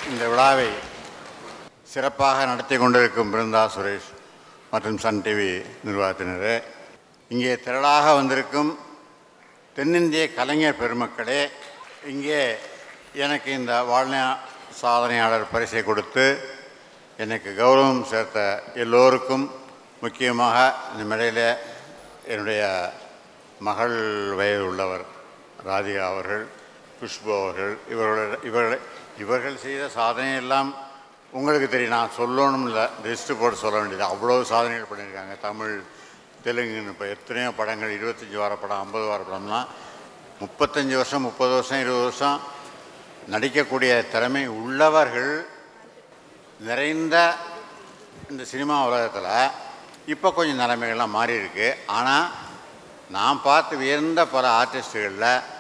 இந்த விழாவை சிறப்பாக நடத்தி கொண்டிருக்கும் பிருந்தா சுரேஷ் மற்றும் சன் டிவி நிர்வாகத்தினரே இங்கே திரளாக வந்திருக்கும் தென்னிந்திய கலைஞர் பெருமக்களே இங்கே எனக்கு இந்த வாழ்நாள் சாதனையாளர் பரிசை கொடுத்து எனக்கு கௌரவம் சேர்த்த எல்லோருக்கும் முக்கியமாக இந்த மேடையில் என்னுடைய மகள் வயது உள்ளவர் ராதிகா அவர்கள் குஷ்பு அவர்கள் இவர்கள் இவர்கள் இவர்கள் செய்த சாதனையெல்லாம் உங்களுக்கு தெரியும் நான் சொல்லணும் இல்லை லிஸ்ட்டு போட்டு சொல்ல வேண்டியது அவ்வளோ சாதனைகள் பண்ணியிருக்காங்க தமிழ் தெலுங்குன்னு இப்போ எத்தனையோ படங்கள் இருபத்தஞ்சி வார படம் ஐம்பது வார படம்லாம் முப்பத்தஞ்சு வருஷம் முப்பது வருஷம் இருபது வருஷம் நடிக்கக்கூடிய திறமை உள்ளவர்கள் நிறைந்த இந்த சினிமா உலகத்தில் இப்போ கொஞ்சம் நிலைமைகள்லாம் மாறி இருக்கு ஆனால் நான் பார்த்து உயர்ந்த பல ஆர்டிஸ்ட்டுகளில்